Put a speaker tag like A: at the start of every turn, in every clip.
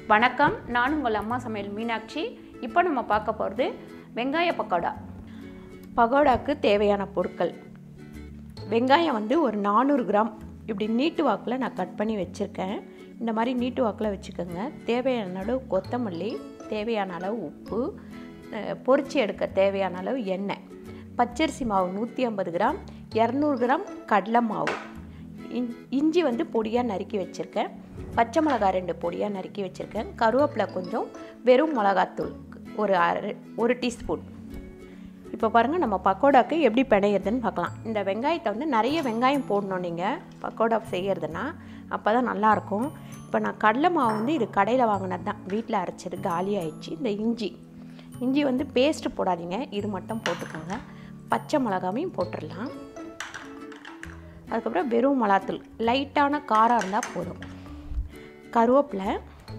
A: வணக்கம் நான் உங்கள் அம்மா சமையல் மீனாட்சி இப்போ நம்ம பார்க்க போகிறது வெங்காய பக்கோடா பகோடாக்கு தேவையான பொருட்கள் வெங்காயம் வந்து ஒரு நானூறு கிராம் இப்படி நீட்டு வாக்கில் நான் கட் பண்ணி வச்சுருக்கேன் இந்த மாதிரி நீட்டு வாக்கில் வச்சுக்கோங்க தேவையான அளவு கொத்தமல்லி தேவையான அளவு உப்பு அஹ், பொரிச்சு எடுக்க தேவையான அளவு எண்ணெய் பச்சரிசி மாவு நூற்றி ஐம்பது கிராம் இரநூறு கிராம் கடலை மாவு இஞ்- இஞ்சி வந்து பொடியாக நறுக்கி வச்சுருக்கேன் பச்சை மிளகாய் ரெண்டு பொடியாக நறுக்கி வச்சுருக்கேன் கருவேப்பிலை கொஞ்சம் வெறும் மிளகாத்தூள் ஒரு அரை ஒரு டீஸ்பூன் இப்போ பாருங்கள் நம்ம பக்கோடாக்கு எப்படி பிணையிறதுன்னு பார்க்கலாம் இந்த வெங்காயத்தை வந்து நிறைய வெங்காயம் போடணும் நீங்கள் பக்கோடா செய்கிறதுனா அப்போ தான் நல்லாயிருக்கும் இப்போ நான் கடலை மாவு வந்து இது கடையில் வாங்கினது தான் வீட்டில் அரைச்சது காலி ஆயிடுச்சு இந்த இஞ்சி இஞ்சி வந்து பேஸ்ட்டு போடாதீங்க இது மட்டும் போட்டுக்கோங்க பச்சை மிளகாவையும் போட்டுடலாம் அதுக்கப்புறம் வெறும் மிளகாத்தூள் லைட்டான காரம் இருந்தால் போதும் கருவேப்பிலை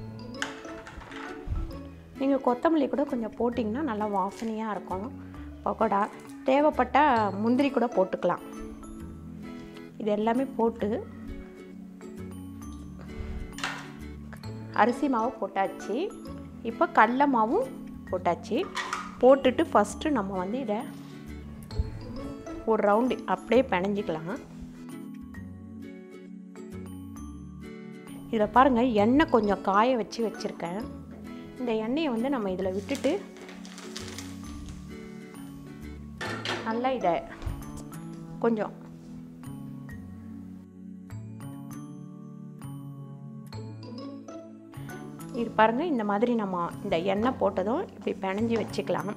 A: நீங்கள் கொத்தமல்லி கூட கொஞ்சம் போட்டிங்கன்னா நல்லா வாசனையாக இருக்கும் பக்கோடா தேவைப்பட்டால் முந்திரி கூட போட்டுக்கலாம் இது எல்லாமே போட்டு அரிசி மாவு போட்டாச்சு இப்போ கடல மாவும் போட்டாச்சு போட்டுட்டு ஃபஸ்ட்டு நம்ம வந்து இதை ஒரு ரவுண்டு அப்படியே பிணைஞ்சிக்கலாம் இதில் பாருங்கள் எண்ணெய் கொஞ்சம் காய வச்சு வச்சுருக்கேன் இந்த எண்ணெயை வந்து நம்ம இதில் விட்டுட்டு நல்லா இதை கொஞ்சம் இது பாருங்கள் இந்த மாதிரி நம்ம இந்த எண்ணெய் போட்டதும் இப்படி பிணைஞ்சி வச்சுக்கலாம்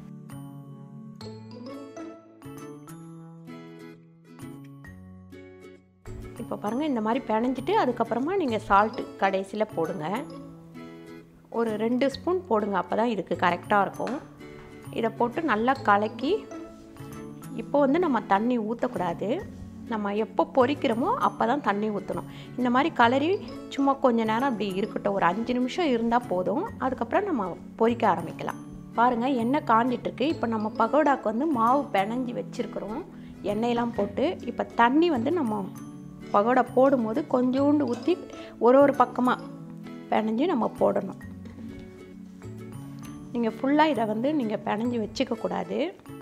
A: இப்போ பாருங்கள் இந்த மாதிரி பிணைஞ்சிட்டு அதுக்கப்புறமா நீங்கள் சால்ட்டு கடைசியில் போடுங்க ஒரு ரெண்டு ஸ்பூன் போடுங்க அப்போ தான் இதுக்கு கரெக்டாக இருக்கும் இதை போட்டு நல்லா கலக்கி இப்போ வந்து நம்ம தண்ணி ஊற்றக்கூடாது நம்ம எப்போ பொரிக்கிறோமோ அப்போ தான் தண்ணி ஊற்றணும் இந்த மாதிரி கலரி சும்மா கொஞ்ச நேரம் அப்படி இருக்கட்டும் ஒரு அஞ்சு நிமிஷம் இருந்தால் போதும் அதுக்கப்புறம் நம்ம பொரிக்க ஆரம்பிக்கலாம் பாருங்கள் எண்ணெய் காஞ்சிட்ருக்கு இப்போ நம்ம பகோடாக்கு வந்து மாவு பிணைஞ்சி வச்சுருக்குறோம் எண்ணெயெல்லாம் போட்டு இப்போ தண்ணி வந்து நம்ம பகோடா போடும்போது கொஞ்சோண்டு ஊற்றி ஒரு ஒரு பக்கமாக பிணைஞ்சு நம்ம போடணும் நீங்கள் ஃபுல்லாக இதை வந்து நீங்கள் பிணைஞ்சு வச்சுக்கக்கூடாது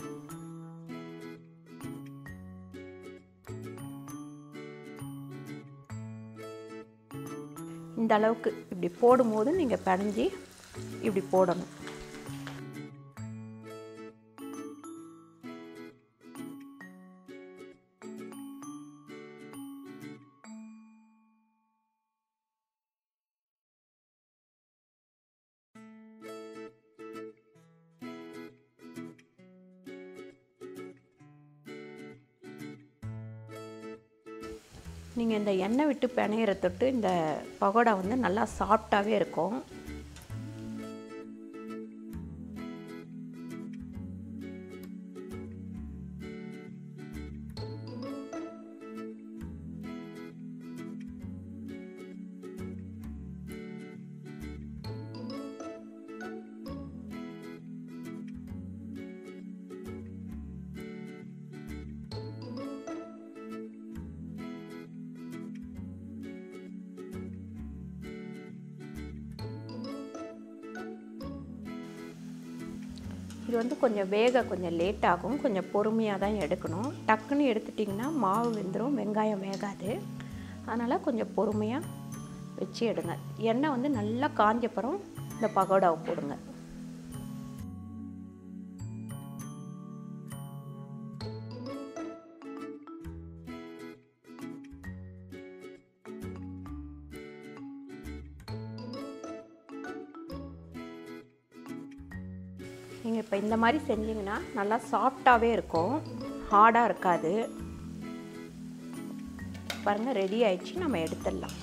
A: இந்த அளவுக்கு இப்படி போடும்போது நீங்கள் பிணைஞ்சி இப்படி போடணும் நீங்கள் இந்த எண்ணெய் விட்டு பிணையிற தொட்டு இந்த பகோடா வந்து நல்லா சாஃப்டாகவே இருக்கும் இது வந்து கொஞ்சம் வேக கொஞ்சம் லேட் ஆகும் கொஞ்சம் பொறுமையாக தான் எடுக்கணும் டக்குன்னு எடுத்துட்டிங்கன்னா மாவு வெந்துடும் வெங்காயம் வேகாது அதனால் கொஞ்சம் பொறுமையாக வச்சு எடுங்க எண்ணெய் வந்து நல்லா காஞ்சப்புறம் இந்த பகோடாவை போடுங்க நீங்கள் இப்போ இந்த மாதிரி செஞ்சீங்கன்னா நல்லா சாஃப்டாகவே இருக்கும் ஹார்டாக இருக்காது பாருங்கள் ரெடி ஆயிடுச்சு நம்ம எடுத்துடலாம்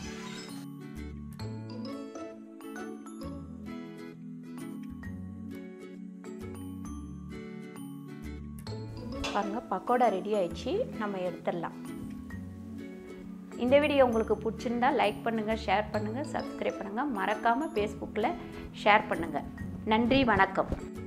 A: பாருங்கள் பக்கோடா ரெடி ஆயிடுச்சு நம்ம எடுத்துடலாம் இந்த வீடியோ உங்களுக்கு பிடிச்சிருந்தா லைக் பண்ணுங்கள் ஷேர் பண்ணுங்கள் சப்ஸ்கிரைப் பண்ணுங்கள் மறக்காமல் ஃபேஸ்புக்கில் ஷேர் பண்ணுங்கள் நன்றி வணக்கம்